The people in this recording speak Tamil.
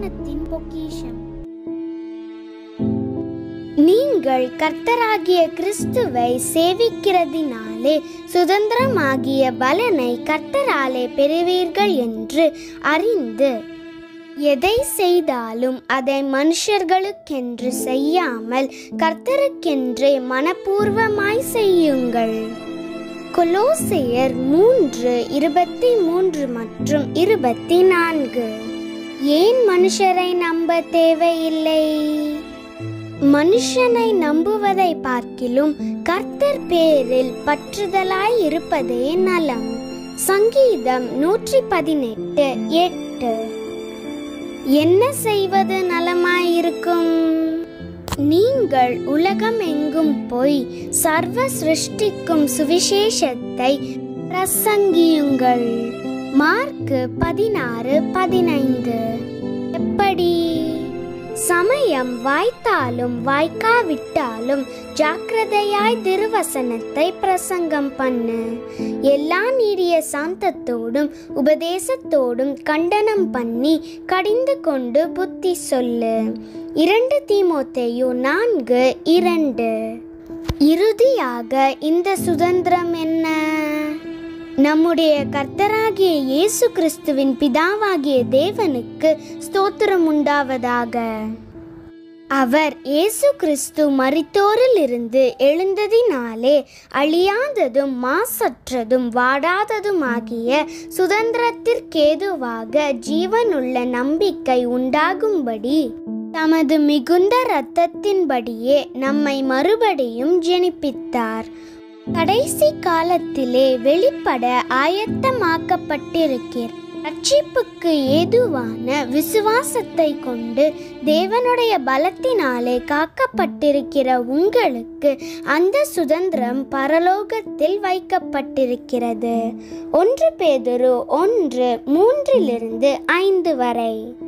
ஞானத்தின் பொக்கிஷம் நீங்கள் கர்த்தராகிய கிறிஸ்துவை சேவிக்கிறதினாலே சுதந்திரமாகிய பலனை கர்த்தராலே பெறுவீர்கள் என்று அறிந்து எதை செய்தாலும் அதை மனுஷர்களுக்கென்று செய்யாமல் கர்த்தருக்கென்றே மனப்பூர்வமாய் செய்யுங்கள் கொலோசையர் மூன்று இருபத்தி மூன்று மற்றும் இருபத்தி நான்கு ஏன் மனுஷரை நம்ப தேவையில்லை மனுஷனை நம்புவதை பார்க்கிலும் கர்த்தர் பேரில் பற்றுதலாய் இருப்பதே நலம் சங்கீதம் நூற்றி பதினெட்டு எட்டு என்ன செய்வது நலமாயிருக்கும் நீங்கள் உலகம் எங்கும் போய் சர்வ சிருஷ்டிக்கும் சுவிசேஷத்தை பிரசங்கியுங்கள் மார்க்கு பதினாறு பதினைந்து எப்படி சமயம் வாய்த்தாலும் வாய்க்காவிட்டாலும் ஜாக்கிரதையாய் திருவசனத்தை பிரசங்கம் பண்ணு எல்லா நீடிய சாந்தத்தோடும் உபதேசத்தோடும் கண்டனம் பண்ணி கடிந்து கொண்டு புத்தி சொல்லு இரண்டு தீமோத்தேயு நான்கு இரண்டு இறுதியாக இந்த சுதந்திரம் என்ன நம்முடைய கர்த்தராகிய இயேசு கிறிஸ்துவின் பிதாவாகிய தேவனுக்கு ஸ்தோத்திரம் உண்டாவதாக அவர் இயேசு கிறிஸ்து மரித்தோரில் இருந்து எழுந்ததினாலே அழியாததும் மாசற்றதும் வாடாததுமாகிய சுதந்திரத்திற்கேதுவாக ஜீவனுள்ள நம்பிக்கை உண்டாகும்படி தமது மிகுந்த இரத்தத்தின்படியே நம்மை மறுபடியும் ஜெனிப்பித்தார் கடைசி காலத்திலே வெளிப்பட ஆயத்தமாக்கப்பட்டிருக்கிற ரட்சிப்புக்கு ஏதுவான விசுவாசத்தை கொண்டு தேவனுடைய பலத்தினாலே காக்கப்பட்டிருக்கிற உங்களுக்கு அந்த சுதந்திரம் பரலோகத்தில் வைக்கப்பட்டிருக்கிறது ஒன்று பேதுரு ஒன்று மூன்றிலிருந்து ஐந்து வரை